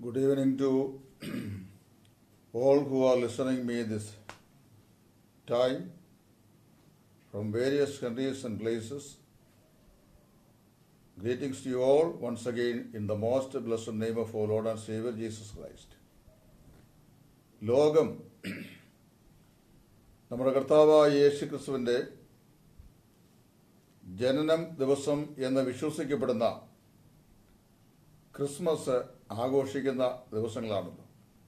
Good evening to all who are listening me this time from various countries and places. Greetings to you all once again in the most blessed name of our Lord and Savior Jesus Christ. ലോകം നമ്മുടെ കർത്താവായ യേശു ക്രിസ്തുവിൻ്റെ ജനനം ദിവസം എന്ന് വിശ്വസിക്കപ്പെടുന്ന Christmas ആഘോഷിക്കുന്ന ദിവസങ്ങളാണല്ലോ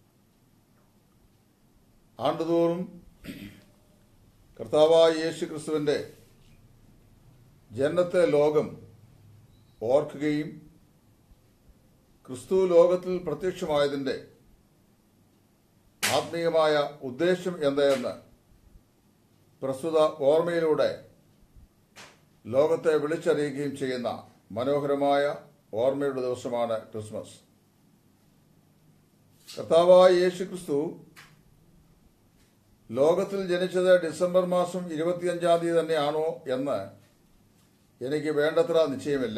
ആണ്ടുതോറും കർത്താവായ യേശു ക്രിസ്തുവിൻ്റെ ജനനത്തെ ലോകം ഓർക്കുകയും ക്രിസ്തു ലോകത്തിൽ പ്രത്യക്ഷമായതിൻ്റെ ആത്മീയമായ ഉദ്ദേശം എന്തെന്ന് പ്രസ്തുത ഓർമ്മയിലൂടെ ലോകത്തെ വിളിച്ചറിയുകയും ചെയ്യുന്ന മനോഹരമായ ഓർമ്മയുടെ ദിവസമാണ് ക്രിസ്മസ് കർത്താവായ യേശു ക്രിസ്തു ലോകത്തിൽ ജനിച്ചത് ഡിസംബർ മാസം ഇരുപത്തിയഞ്ചാം തീയതി തന്നെയാണോ എന്ന് എനിക്ക് വേണ്ടത്ര നിശ്ചയമില്ല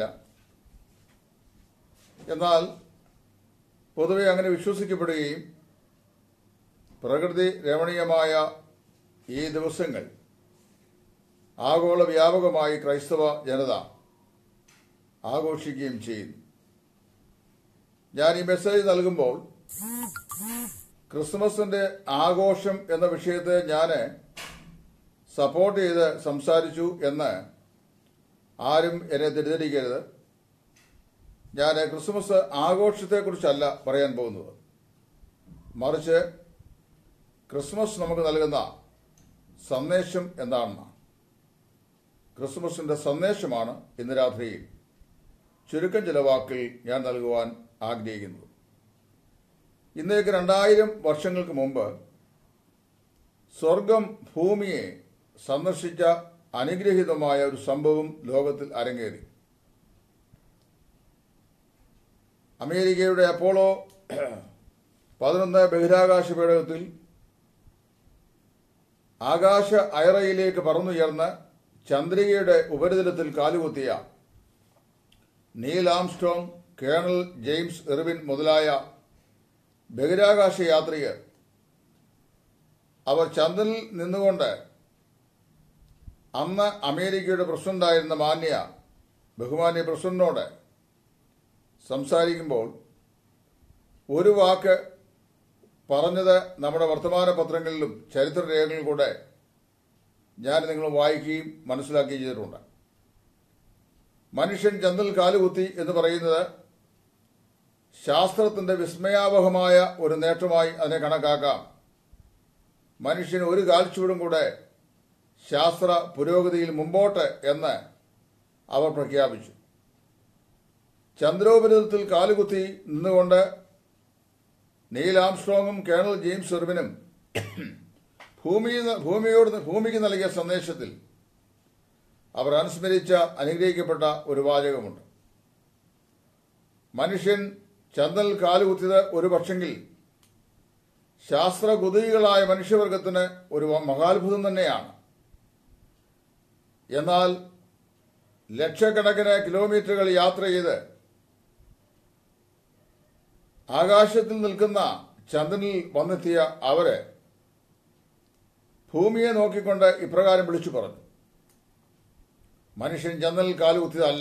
എന്നാൽ പൊതുവെ അങ്ങനെ വിശ്വസിക്കപ്പെടുകയും പ്രകൃതി രമണീയമായ ഈ ദിവസങ്ങൾ ആഗോള വ്യാപകമായി ക്രൈസ്തവ ജനത ആഘോഷിക്കുകയും ചെയ്യുന്നു ഞാൻ ഈ മെസ്സേജ് നൽകുമ്പോൾ ക്രിസ്മസിന്റെ ആഘോഷം എന്ന വിഷയത്തെ ഞാൻ സപ്പോർട്ട് ചെയ്ത് സംസാരിച്ചു എന്ന് ആരും എന്നെ തെറ്റിദ്ധരിക്കരുത് ഞാൻ ക്രിസ്മസ് ആഘോഷത്തെക്കുറിച്ചല്ല പറയാൻ പോകുന്നത് മറിച്ച് ക്രിസ്മസ് നമുക്ക് നൽകുന്ന സന്ദേശം എന്താണെന്നാണ് ക്രിസ്മസിന്റെ സന്ദേശമാണ് ഇന്ന് രാത്രിയിൽ ചുരുക്കം ചില വാക്കിൽ ഞാൻ നൽകുവാൻ ആഗ്രഹിക്കുന്നത് ഇന്നേക്ക് രണ്ടായിരം വർഷങ്ങൾക്ക് മുമ്പ് സ്വർഗം ഭൂമിയെ സന്ദർശിച്ച അനുഗ്രഹീതമായ ഒരു സംഭവം ലോകത്തിൽ അരങ്ങേറി അമേരിക്കയുടെ അപ്പോളോ പതിനൊന്ന് ബഹിരാകാശ പേടകത്തിൽ ആകാശ അയറയിലേക്ക് പറന്നുയർന്ന് ചന്ദ്രികയുടെ ഉപരിതലത്തിൽ കാലുകുത്തിയ Neil Armstrong colonel James Irwin മുതലായ ബഹിരാകാശ യാത്രികർ അവർ ചന്ദ്രനിൽ നിന്നുകൊണ്ട് അന്ന് അമേരിക്കയുടെ പ്രസിഡന്റായിരുന്ന മാന്യ ബഹുമാന്യ പ്രസിഡന്റിനോട് സംസാരിക്കുമ്പോൾ ഒരു വാക്ക് പറഞ്ഞത് നമ്മുടെ വർത്തമാന പത്രങ്ങളിലും ചരിത്രരേഖകളിൽ കൂടെ ഞാൻ നിങ്ങൾ വായിക്കുകയും മനസ്സിലാക്കുകയും ചെയ്തിട്ടുണ്ട് മനുഷ്യൻ ചന്ദ്രൽ കാലുകുത്തി എന്ന് പറയുന്നത് ശാസ്ത്രത്തിന്റെ വിസ്മയാവഹമായ ഒരു നേട്ടമായി അതിനെ കണക്കാക്കാം മനുഷ്യൻ ഒരു കാൽച്ചുവടും കൂടെ ശാസ്ത്ര പുരോഗതിയിൽ മുമ്പോട്ട് എന്ന് അവർ പ്രഖ്യാപിച്ചു ചന്ദ്രോപരിതലത്തിൽ കാലുകുത്തി നിന്നുകൊണ്ട് നീൽ ആംസ്ട്രോങ്ങും കേണൽ ജെയിംസ് എർവിനും ഭൂമി ഭൂമിയോട് ഭൂമിക്ക് നൽകിയ സന്ദേശത്തിൽ അവർ അനുസ്മരിച്ച അനുഗ്രഹിക്കപ്പെട്ട ഒരു വാചകമുണ്ട് മനുഷ്യൻ ചന്ദ്രനിൽ കാലുകുത്തിയത് ഒരു പക്ഷെങ്കിൽ ശാസ്ത്രകുതികളായ മനുഷ്യവർഗത്തിന് ഒരു മഹാത്ഭുതം തന്നെയാണ് എന്നാൽ ലക്ഷക്കണക്കിന് കിലോമീറ്ററുകൾ യാത്ര ചെയ്ത് ആകാശത്തിൽ നിൽക്കുന്ന ചന്ദ്രനിൽ വന്നെത്തിയ അവര് ഭൂമിയെ നോക്കിക്കൊണ്ട് ഇപ്രകാരം വിളിച്ചു പറഞ്ഞു മനുഷ്യൻ ചന്ദ്രനിൽ കാലുകുത്തിയതല്ല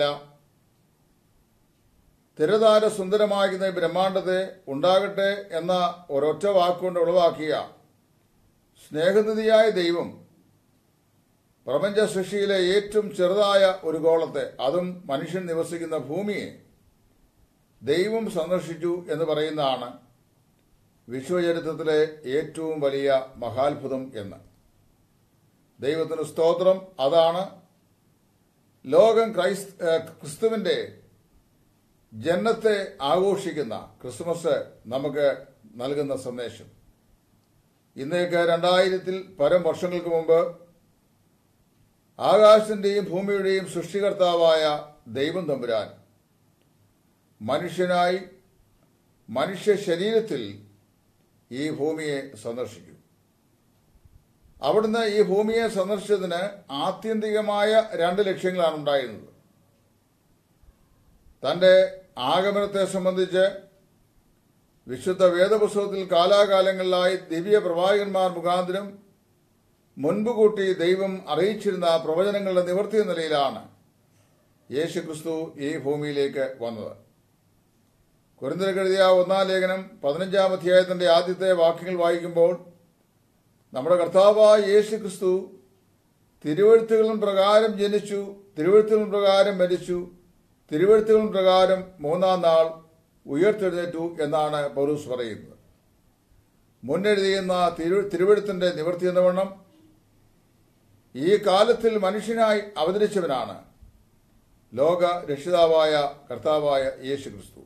തിരതാര സുന്ദരമാകുന്ന ബ്രഹ്മാണ്ടത്തെ ഉണ്ടാകട്ടെ എന്ന ഒരൊറ്റ വാക്കുകൊണ്ട് ഉളവാക്കിയ സ്നേഹനിധിയായ ദൈവം പ്രപഞ്ച സൃഷ്ടിയിലെ ഏറ്റവും ചെറുതായ ഒരു ഗോളത്തെ അതും മനുഷ്യൻ നിവസിക്കുന്ന ഭൂമിയെ ദൈവം സന്ദർശിച്ചു എന്ന് പറയുന്നതാണ് വിശ്വചരിത്രത്തിലെ ഏറ്റവും വലിയ മഹാത്ഭുതം എന്ന് ദൈവത്തിന് സ്തോത്രം അതാണ് ലോകം ക്രൈസ് ക്രിസ്തുവിന്റെ ജന്മത്തെ ആഘോഷിക്കുന്ന ക്രിസ്മസ് നമുക്ക് നൽകുന്ന സന്ദേശം ഇന്നേക്ക് രണ്ടായിരത്തിൽ പരം വർഷങ്ങൾക്ക് മുമ്പ് ആകാശത്തിന്റെയും ഭൂമിയുടെയും സൃഷ്ടികർത്താവായ ദൈവം തമ്പുരാൻ മനുഷ്യനായി മനുഷ്യ ശരീരത്തിൽ ഈ ഭൂമിയെ സന്ദർശിക്കും അവിടുന്ന് ഈ ഭൂമിയെ സന്ദർശിച്ചതിന് ആത്യന്തികമായ രണ്ട് ലക്ഷ്യങ്ങളാണ് ഉണ്ടായിരുന്നത് തന്റെ ആഗമനത്തെ സംബന്ധിച്ച് വിശുദ്ധ വേദപുസ്തകത്തിൽ കാലാകാലങ്ങളിലായി ദിവ്യ പ്രവാചകന്മാർ മുഖാന്തരം മുൻപ് കൂട്ടി ദൈവം അറിയിച്ചിരുന്ന പ്രവചനങ്ങളുടെ നിവർത്തിയ നിലയിലാണ് യേശു ക്രിസ്തു ഈ ഭൂമിയിലേക്ക് വന്നത് കുരുന്തരക്കെഴുതിയ ഒന്നാം ലേഖനം പതിനഞ്ചാം അധ്യായത്തിന്റെ ആദ്യത്തെ വാക്യങ്ങൾ വായിക്കുമ്പോൾ നമ്മുടെ കർത്താവായ യേശു ക്രിസ്തു തിരുവഴുത്തുകളും പ്രകാരം ജനിച്ചു തിരുവഴുത്തുകളും പ്രകാരം മരിച്ചു തിരുവഴുത്തുകളും പ്രകാരം മൂന്നാം നാൾ ഉയർത്തെഴുന്നേറ്റു എന്നാണ് പൗരൂസ് പറയുന്നത് മുന്നെഴുതിയുന്ന തിരു തിരുവഴുത്തിന്റെ നിവൃത്തി എന്ന വണ്ണം ഈ കാലത്തിൽ മനുഷ്യനായി അവതരിച്ചവനാണ് ലോക രക്ഷിതാവായ കർത്താവായ യേശു ക്രിസ്തു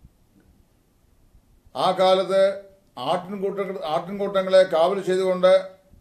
ആ കാലത്ത് ആട്ടിൻകൂട്ട ആട്ടിൻകൂട്ടങ്ങളെ കാവൽ ചെയ്തുകൊണ്ട്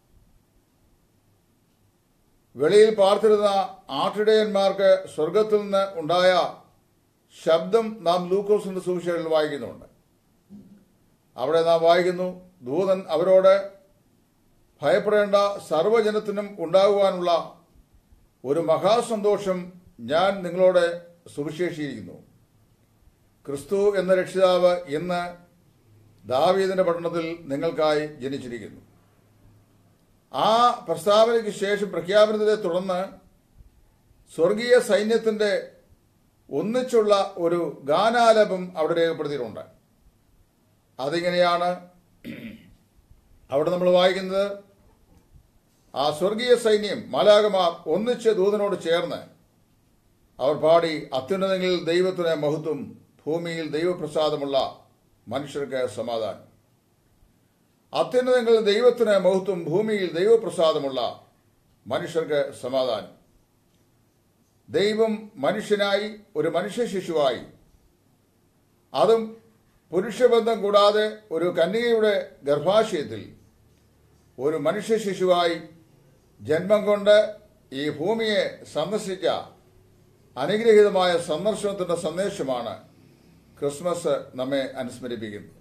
വെളിയിൽ പാർത്തിരുന്ന ആട്ടിടയന്മാർക്ക് സ്വർഗത്തിൽ നിന്ന് ഉണ്ടായ ശബ്ദം നാം ലൂക്കോസിന്റെ സുവിശേഷത്തിൽ വായിക്കുന്നുണ്ട് അവിടെ നാം വായിക്കുന്നു ദൂതൻ അവരോട് ഭയപ്പെടേണ്ട സർവ്വജനത്തിനും ഉണ്ടാകുവാനുള്ള ഒരു മഹാസന്തോഷം ഞാൻ നിങ്ങളോട് സുവിശേഷിയിരിക്കുന്നു ക്രിസ്തു എന്ന രക്ഷിതാവ് ഇന്ന് ദാവീദിന്റെ പട്ടണത്തിൽ നിങ്ങൾക്കായി ജനിച്ചിരിക്കുന്നു ആ പ്രസ്താവനയ്ക്ക് ശേഷം പ്രഖ്യാപനത്തെ തുടർന്ന് സ്വർഗീയ സൈന്യത്തിന്റെ ഒന്നിച്ചുള്ള ഒരു ഗാനാലപം അവിടെ രേഖപ്പെടുത്തിയിട്ടുണ്ട് അതിങ്ങനെയാണ് അവിടെ നമ്മൾ വായിക്കുന്നത് ആ സ്വർഗീയ സൈന്യം മാലാകമാർ ഒന്നിച്ച് ദൂതനോട് ചേർന്ന് അവർ പാടി അത്യുന്നതങ്ങളിൽ ദൈവത്തിന് മഹത്വം ഭൂമിയിൽ ദൈവപ്രസാദമുള്ള മനുഷ്യർക്ക് സമാധാനം അത്യുന്നതങ്ങളിൽ ദൈവത്തിന് മഹത്വം ഭൂമിയിൽ ദൈവപ്രസാദമുള്ള മനുഷ്യർക്ക് സമാധാനം ദൈവം മനുഷ്യനായി ഒരു മനുഷ്യ ശിശുവായി അതും പുരുഷബന്ധം കൂടാതെ ഒരു കന്യകയുടെ ഗർഭാശയത്തിൽ ഒരു മനുഷ്യ ശിശുവായി ജന്മം കൊണ്ട് ഈ ഭൂമിയെ സന്ദർശിച്ച അനുഗ്രഹീതമായ സന്ദർശനത്തിന്റെ സന്ദേശമാണ് ക്രിസ്മസ് നമ്മെ അനുസ്മരിപ്പിക്കുന്നത്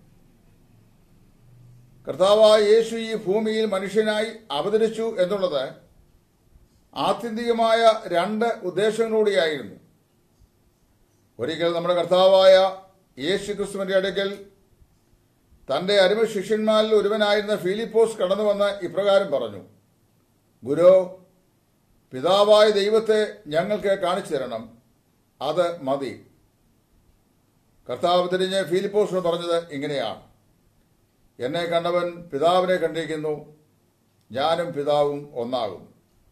കർത്താവായ യേശു ഈ ഭൂമിയിൽ മനുഷ്യനായി അവതരിച്ചു എന്നുള്ളത് ആത്യന്തികമായ രണ്ട് ഉദ്ദേശങ്ങളോടെയായിരുന്നു ഒരിക്കൽ നമ്മുടെ കർത്താവായ യേശു ക്രിസ്തുവിന്റെ അടുക്കൽ തന്റെ അരുമ ശിഷ്യന്മാരിൽ ഒരുവനായിരുന്ന ഫിലിപ്പോസ് കടന്നു വന്ന് ഇപ്രകാരം പറഞ്ഞു ഗുരു പിതാവായ ദൈവത്തെ ഞങ്ങൾക്ക് കാണിച്ചു തരണം അത് മതി കർത്താവ് തിരിഞ്ഞ് ഫിലിപ്പോസിനോട് പറഞ്ഞത് ഇങ്ങനെയാണ് എന്നെ കണ്ടവൻ പിതാവിനെ കണ്ടിരിക്കുന്നു ഞാനും പിതാവും ഒന്നാകും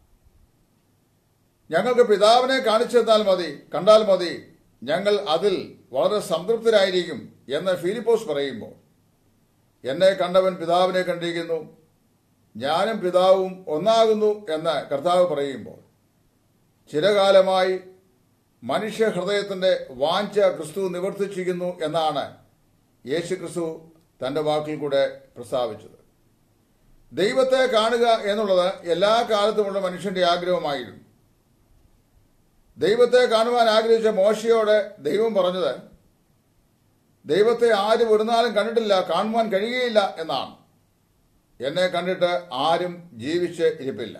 ഞങ്ങൾക്ക് പിതാവിനെ കാണിച്ചു തന്നാൽ മതി കണ്ടാൽ മതി ഞങ്ങൾ അതിൽ വളരെ സംതൃപ്തരായിരിക്കും എന്ന് ഫിലിപ്പോസ് പറയുമ്പോൾ എന്നെ കണ്ടവൻ പിതാവിനെ കണ്ടിരിക്കുന്നു ഞാനും പിതാവും ഒന്നാകുന്നു എന്ന് കർത്താവ് പറയുമ്പോൾ ചിരകാലമായി മനുഷ്യ ഹൃദയത്തിന്റെ വാഞ്ച ക്രിസ്തു നിവർത്തിച്ചിരിക്കുന്നു എന്നാണ് യേശു ക്രിസ്തു തന്റെ വാക്കിൽ കൂടെ പ്രസ്താവിച്ചത് ദൈവത്തെ കാണുക എന്നുള്ളത് എല്ലാ കാലത്തുമുള്ള മനുഷ്യന്റെ ആഗ്രഹമായിരുന്നു ദൈവത്തെ കാണുവാൻ ആഗ്രഹിച്ച മോശയോട് ദൈവം പറഞ്ഞത് ദൈവത്തെ ആരും ഒരു നാളും കണ്ടിട്ടില്ല കാണുവാൻ കഴിയുകയില്ല എന്നാണ് എന്നെ കണ്ടിട്ട് ആരും ജീവിച്ച് ഇരിപ്പില്ല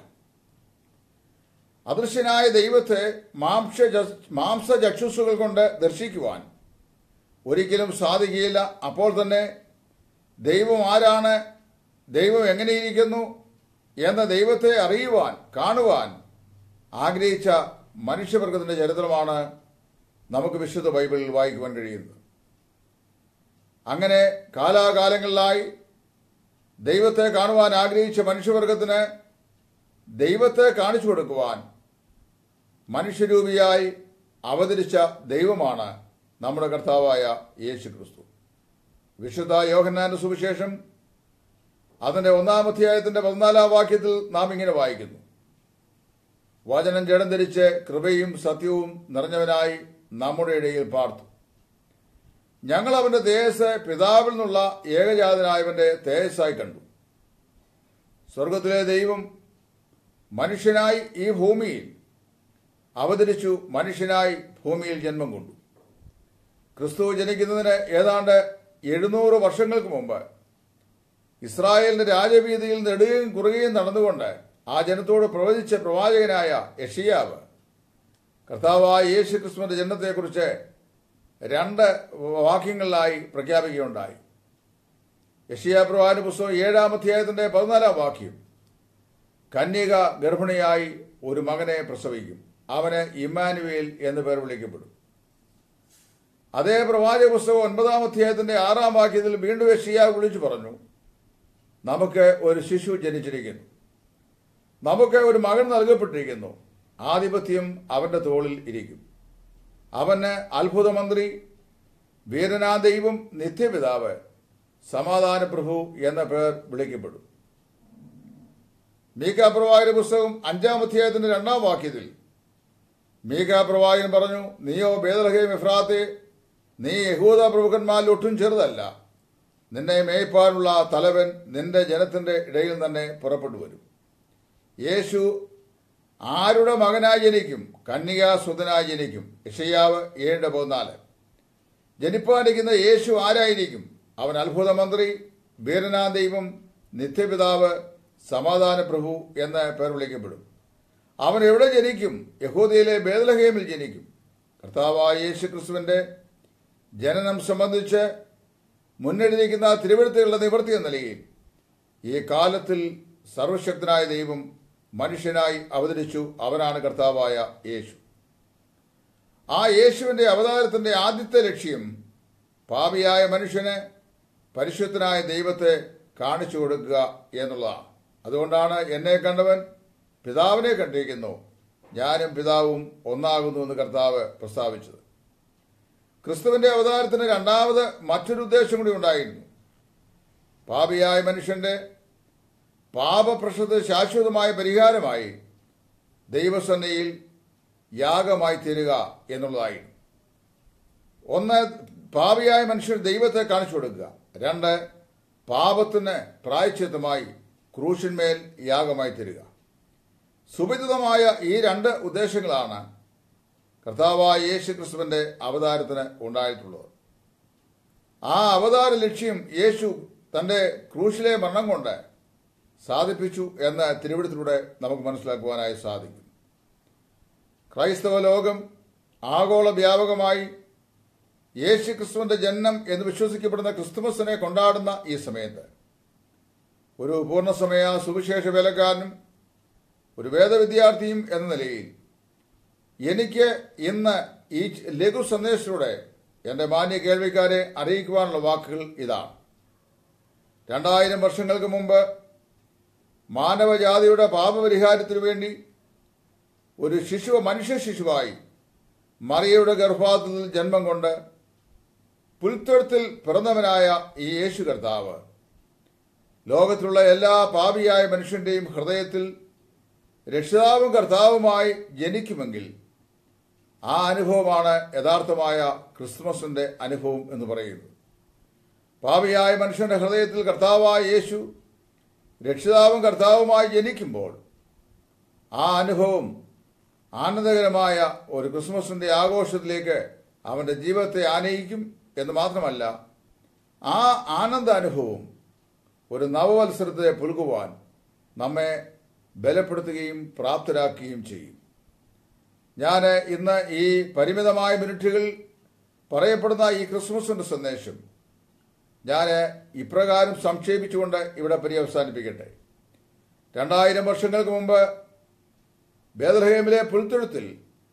അദൃശ്യനായ ദൈവത്തെ മാംസ മാംസചക്ഷുസുകൾ കൊണ്ട് ദർശിക്കുവാൻ ഒരിക്കലും സാധിക്കുകയില്ല അപ്പോൾ തന്നെ ദൈവം ആരാണ് ദൈവം എങ്ങനെയിരിക്കുന്നു എന്ന ദൈവത്തെ അറിയുവാൻ കാണുവാൻ ആഗ്രഹിച്ച മനുഷ്യവർഗത്തിന്റെ ചരിത്രമാണ് നമുക്ക് വിശുദ്ധ ബൈബിളിൽ വായിക്കുവാൻ കഴിയുന്നത് അങ്ങനെ കാലാകാലങ്ങളിലായി ദൈവത്തെ കാണുവാൻ ആഗ്രഹിച്ച മനുഷ്യവർഗത്തിന് ദൈവത്തെ കാണിച്ചു കൊടുക്കുവാൻ മനുഷ്യരൂപിയായി അവതരിച്ച ദൈവമാണ് നമ്മുടെ കർത്താവായ യേശു ക്രിസ്തു വിശുദ്ധ യോഹന്നാന്റെ സുവിശേഷം അതിന്റെ ഒന്നാം അധ്യായത്തിന്റെ പതിനാലാം വാക്യത്തിൽ നാം ഇങ്ങനെ വായിക്കുന്നു വചനം ജഡം ധരിച്ച് കൃപയും സത്യവും നിറഞ്ഞവനായി നമ്മുടെ ഇടയിൽ പാർത്തു ഞങ്ങൾ അവന്റെ തേജസ് പിതാവിൽ നിന്നുള്ള ഏകജാതനായവന്റെ തേജസ്സായി കണ്ടു സ്വർഗത്തിലെ ദൈവം മനുഷ്യനായി ഈ ഭൂമിയിൽ അവതരിച്ചു മനുഷ്യനായി ഭൂമിയിൽ ജന്മം കൊണ്ടു ക്രിസ്തു ജനിക്കുന്നതിന് ഏതാണ്ട് എഴുന്നൂറ് വർഷങ്ങൾക്ക് മുമ്പ് ഇസ്രായേലിന്റെ രാജവീതിയിൽ നെടുകയും കുറുകയും നടന്നുകൊണ്ട് ആ ജനത്തോട് പ്രവചിച്ച പ്രവാചകനായ യഷിയാവ് കർത്താവായ യേശു ക്രിസ്തുവിന്റെ ജനനത്തെക്കുറിച്ച് രണ്ട് വാക്യങ്ങളിലായി പ്രഖ്യാപിക്കുകയുണ്ടായി യഷിയാപ്രവാന പുസ്തകം ഏഴാം അധ്യായത്തിന്റെ പതിനാലാം വാക്യം കന്യക ഗർഭിണിയായി ഒരു മകനെ പ്രസവിക്കും അവന് ഇമ്മാനുവേൽ എന്ന് പേർ വിളിക്കപ്പെടും അതേ പ്രവാചക പുസ്തകം ഒൻപതാം അധ്യായത്തിന്റെ ആറാം വാക്യത്തിൽ വീണ്ടും യഷിയ വിളിച്ചു പറഞ്ഞു നമുക്ക് ഒരു ശിശു ജനിച്ചിരിക്കുന്നു നമുക്ക് ഒരു മകൻ നൽകപ്പെട്ടിരിക്കുന്നു ആധിപത്യം അവന്റെ തോളിൽ ഇരിക്കും അവന് അത്ഭുതമന്ത്രി വീരനാ ദൈവം നിത്യപിതാവ് സമാധാന പ്രഭു എന്ന പേർ വിളിക്കപ്പെടും മീക പ്രവാചക പുസ്തകം അഞ്ചാം അധ്യായത്തിന്റെ രണ്ടാം വാക്യത്തിൽ മീക പ്രവാചകൻ പറഞ്ഞു നീയോ ബേദലഹേം എഫ്രാത്തെ നീ യഹൂദ പ്രമുഖന്മാരിൽ ഒട്ടും ചെറുതല്ല നിന്നെ മേയ്പ്പാനുള്ള തലവൻ നിന്റെ ജനത്തിന്റെ ഇടയിൽ തന്നെ പുറപ്പെട്ടു വരും യേശു ആരുടെ മകനായി ജനിക്കും കന്യകാസുതനായി ജനിക്കും ഇഷയാവ് ഏഴ് പതിനാല് ജനിപ്പാനിരിക്കുന്ന യേശു ആരായിരിക്കും അവൻ അത്ഭുത മന്ത്രി വീരനാ ദൈവം നിത്യപിതാവ് സമാധാന പ്രഭു എന്ന് പേർ വിളിക്കപ്പെടും അവൻ എവിടെ ജനിക്കും യഹൂദയിലെ ബേദലഹേമിൽ ജനിക്കും കർത്താവായ യേശു ക്രിസ്തുവിന്റെ ജനനം സംബന്ധിച്ച് മുന്നെഴുതിയിരിക്കുന്ന തിരുവഴുത്തുകളുടെ നിവൃത്തി എന്ന നിലയിൽ ഈ കാലത്തിൽ സർവശക്തനായ ദൈവം മനുഷ്യനായി അവതരിച്ചു അവനാണ് കർത്താവായ യേശു ആ യേശുവിന്റെ അവതാരത്തിന്റെ ആദ്യത്തെ ലക്ഷ്യം പാപിയായ മനുഷ്യന് പരിശുദ്ധനായ ദൈവത്തെ കാണിച്ചു കൊടുക്കുക എന്നുള്ളതാണ് അതുകൊണ്ടാണ് എന്നെ കണ്ടവൻ പിതാവിനെ കണ്ടിരിക്കുന്നു ഞാനും പിതാവും ഒന്നാകുന്നു എന്ന് കർത്താവ് പ്രസ്താവിച്ചത് ക്രിസ്തുവിന്റെ അവതാരത്തിന് രണ്ടാമത് മറ്റൊരു ഉദ്ദേശം കൂടി ഉണ്ടായിരുന്നു പാപിയായ മനുഷ്യന്റെ പാപപ്രശ്നത്തിന് ശാശ്വതമായ പരിഹാരമായി ദൈവസന്നയിൽ യാഗമായി തീരുക എന്നുള്ളതായിരുന്നു ഒന്ന് പാപിയായ മനുഷ്യർ ദൈവത്തെ കാണിച്ചു കൊടുക്കുക രണ്ട് പാപത്തിന് പ്രായച്ചിത്തമായി ക്രൂശന്മേൽ യാഗമായി തീരുക സുഭിതമായ ഈ രണ്ട് ഉദ്ദേശങ്ങളാണ് കർത്താവായ യേശു ക്രിസ്തുവിന്റെ അവതാരത്തിന് ഉണ്ടായിട്ടുള്ളത് ആ അവതാര ലക്ഷ്യം യേശു തന്റെ ക്രൂശിലെ മരണം കൊണ്ട് സാധിപ്പിച്ചു എന്ന തിരുവിടത്തിലൂടെ നമുക്ക് മനസ്സിലാക്കുവാനായി സാധിക്കും ക്രൈസ്തവ ലോകം ആഗോള വ്യാപകമായി യേശു ക്രിസ്തുവിന്റെ ജനനം എന്ന് വിശ്വസിക്കപ്പെടുന്ന ക്രിസ്തുമസിനെ കൊണ്ടാടുന്ന ഈ സമയത്ത് ഒരു പൂർണ്ണസമയ സുവിശേഷ വേലക്കാരനും ഒരു വേദവിദ്യാർത്ഥിയും എന്ന നിലയിൽ എനിക്ക് ഇന്ന് ഈ ലഘു സന്ദേശത്തിലൂടെ എൻ്റെ മാന്യ കേൾവിക്കാരെ അറിയിക്കുവാനുള്ള വാക്കുകൾ ഇതാണ് രണ്ടായിരം വർഷങ്ങൾക്ക് മുമ്പ് മാനവജാതിയുടെ പാപപരിഹാരത്തിനു വേണ്ടി ഒരു ശിശു മനുഷ്യ ശിശുവായി മറിയയുടെ ഗർഭാത്തിൽ ജന്മം കൊണ്ട് പുൽത്തൊഴുത്തിൽ പിറന്നവനായ ഈ യേശു കർത്താവ് ലോകത്തിലുള്ള എല്ലാ പാപിയായ മനുഷ്യന്റെയും ഹൃദയത്തിൽ രക്ഷിതാവും കർത്താവുമായി ജനിക്കുമെങ്കിൽ ആ അനുഭവമാണ് യഥാർത്ഥമായ ക്രിസ്തുമസിന്റെ അനുഭവം എന്ന് പറയുന്നത് പാപിയായ മനുഷ്യന്റെ ഹൃദയത്തിൽ കർത്താവായ യേശു രക്ഷിതാവും കർത്താവുമായി ജനിക്കുമ്പോൾ ആ അനുഭവം ആനന്ദകരമായ ഒരു ക്രിസ്മസിന്റെ ആഘോഷത്തിലേക്ക് അവന്റെ ജീവിതത്തെ ആനയിക്കും എന്ന് മാത്രമല്ല ആ ആനന്ദ അനുഭവം ഒരു നവവത്സരത്തെ പുൽകുവാൻ നമ്മെ ബലപ്പെടുത്തുകയും പ്രാപ്തരാക്കുകയും ചെയ്യും ഞാൻ ഇന്ന് ഈ പരിമിതമായ മിനിറ്റുകളിൽ പറയപ്പെടുന്ന ഈ ക്രിസ്മസിന്റെ സന്ദേശം ഞാൻ ഇപ്രകാരം സംക്ഷേപിച്ചുകൊണ്ട് ഇവിടെ പര്യവസാനിപ്പിക്കട്ടെ രണ്ടായിരം വർഷങ്ങൾക്ക് മുമ്പ് ബേദർഹേമിലെ പുൽത്തൊഴുത്തിൽ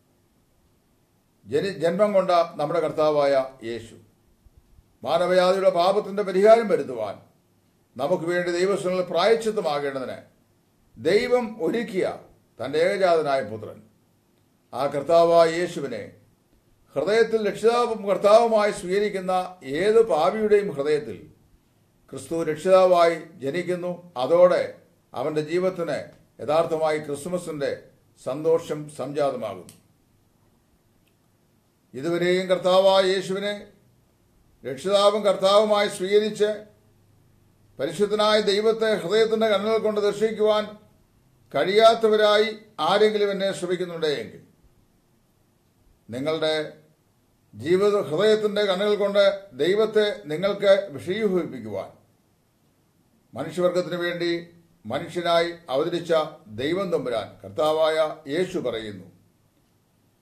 ജനി ജന്മം കൊണ്ട നമ്മുടെ കർത്താവായ യേശു മാനവജാതിയുടെ പാപത്തിന്റെ പരിഹാരം വരുത്തുവാൻ നമുക്ക് വേണ്ടി ദൈവസ്ഥങ്ങളിൽ പ്രായച്ചിത്തമാകേണ്ടതിന് ദൈവം ഒരുക്കിയ തന്റെ ഏകജാതനായ പുത്രൻ ആ കർത്താവായ യേശുവിനെ ഹൃദയത്തിൽ രക്ഷിതാവും കർത്താവുമായി സ്വീകരിക്കുന്ന ഏത് പാപിയുടെയും ഹൃദയത്തിൽ ക്രിസ്തു രക്ഷിതാവായി ജനിക്കുന്നു അതോടെ അവന്റെ ജീവിതത്തിന് യഥാർത്ഥമായി ക്രിസ്മസിന്റെ സന്തോഷം സംജാതമാകുന്നു ഇതുവരെയും കർത്താവായ യേശുവിനെ രക്ഷിതാവും കർത്താവുമായി സ്വീകരിച്ച് പരിശുദ്ധനായ ദൈവത്തെ ഹൃദയത്തിന്റെ കണ്ണുകൾ കൊണ്ട് ദർശിക്കുവാൻ കഴിയാത്തവരായി ആരെങ്കിലും എന്നെ ശ്രമിക്കുന്നുണ്ടെങ്കിൽ നിങ്ങളുടെ ജീവിത ഹൃദയത്തിന്റെ കണ്ണുകൾ കൊണ്ട് ദൈവത്തെ നിങ്ങൾക്ക് വിഷയീഭവിപ്പിക്കുവാൻ മനുഷ്യവർഗത്തിന് വേണ്ടി മനുഷ്യനായി അവതരിച്ച ദൈവം തമ്പുരാൻ കർത്താവായ യേശു പറയുന്നു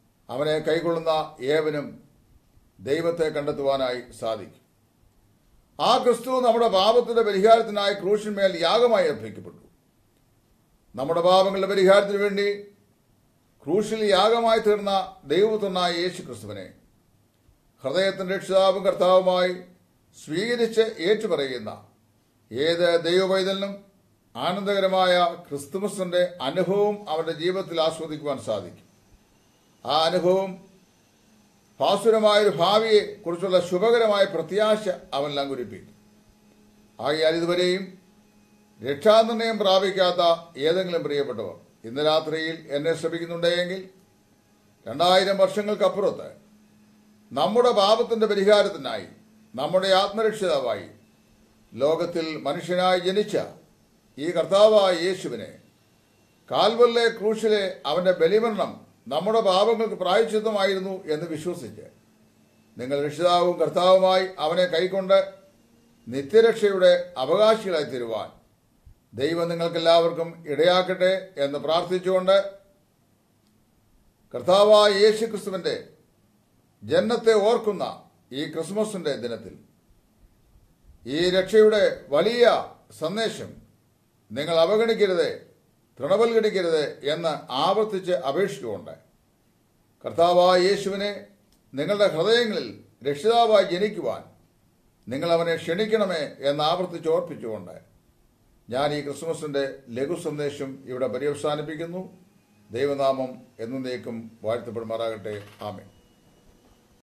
അവനെ കൈക്കൊള്ളുന്ന ഏവനും ദൈവത്തെ കണ്ടെത്തുവാനായി സാധിക്കും ആ ക്രിസ്തു നമ്മുടെ പാപത്തിന്റെ പരിഹാരത്തിനായി ക്രൂശിന്മേൽ യാഗമായി അർപ്പിക്കപ്പെട്ടു നമ്മുടെ പാപങ്ങളുടെ പരിഹാരത്തിന് വേണ്ടി ക്രൂശിൽ യാഗമായി തീർന്ന ദൈവപുത്രനായ യേശു ക്രിസ്തുവിനെ ഹൃദയത്തിന്റെ രക്ഷിതാവും കർത്താവുമായി സ്വീകരിച്ച് ഏറ്റുപറയുന്ന ഏത് ദൈവപൈതലിനും ആനന്ദകരമായ ക്രിസ്തുമസിന്റെ അനുഭവം അവന്റെ ജീവിതത്തിൽ ആസ്വദിക്കുവാൻ സാധിക്കും ആ അനുഭവം ഭാസുരമായൊരു ഭാവിയെ കുറിച്ചുള്ള ശുഭകരമായ പ്രത്യാശ അവൻ അങ്കുരിപ്പിക്കും ആകിയാൽ ഇതുവരെയും രക്ഷാനിർണയം പ്രാപിക്കാത്ത ഏതെങ്കിലും പ്രിയപ്പെട്ടവർ ഇന്ന് രാത്രിയിൽ എന്നെ ശ്രമിക്കുന്നുണ്ടെങ്കിൽ രണ്ടായിരം വർഷങ്ങൾക്കപ്പുറത്ത് നമ്മുടെ പാപത്തിന്റെ പരിഹാരത്തിനായി നമ്മുടെ ആത്മരക്ഷിതാവായി ലോകത്തിൽ മനുഷ്യനായി ജനിച്ച ഈ കർത്താവായ യേശുവിനെ കാൽവല്ലെ ക്രൂശിലെ അവന്റെ ബലിമരണം നമ്മുടെ പാപങ്ങൾക്ക് പ്രായച്ചിത്തമായിരുന്നു എന്ന് വിശ്വസിച്ച് നിങ്ങൾ രക്ഷിതാവും കർത്താവുമായി അവനെ കൈക്കൊണ്ട് നിത്യരക്ഷയുടെ അവകാശികളായി തീരുവാൻ ദൈവം നിങ്ങൾക്കെല്ലാവർക്കും ഇടയാക്കട്ടെ എന്ന് പ്രാർത്ഥിച്ചുകൊണ്ട് കർത്താവായ യേശു ക്രിസ്തുവിന്റെ ജന്മത്തെ ഓർക്കുന്ന ഈ ക്രിസ്മസിന്റെ ദിനത്തിൽ ഈ രക്ഷയുടെ വലിയ സന്ദേശം നിങ്ങൾ അവഗണിക്കരുത് തൃണവൽഗണിക്കരുത് എന്ന് ആവർത്തിച്ച് അപേക്ഷിച്ചുകൊണ്ട് കർത്താവായ യേശുവിനെ നിങ്ങളുടെ ഹൃദയങ്ങളിൽ രക്ഷിതാവായി ജനിക്കുവാൻ നിങ്ങൾ അവനെ ക്ഷണിക്കണമേ എന്ന് ആവർത്തിച്ച് ഓർപ്പിച്ചുകൊണ്ട് ഞാൻ ഈ ക്രിസ്മസിന്റെ ലഘു സന്ദേശം ഇവിടെ പര്യവസാനിപ്പിക്കുന്നു ദൈവനാമം എന്നേക്കും വാഴ്ത്തപ്പെടുമാറാകട്ടെ ആമേ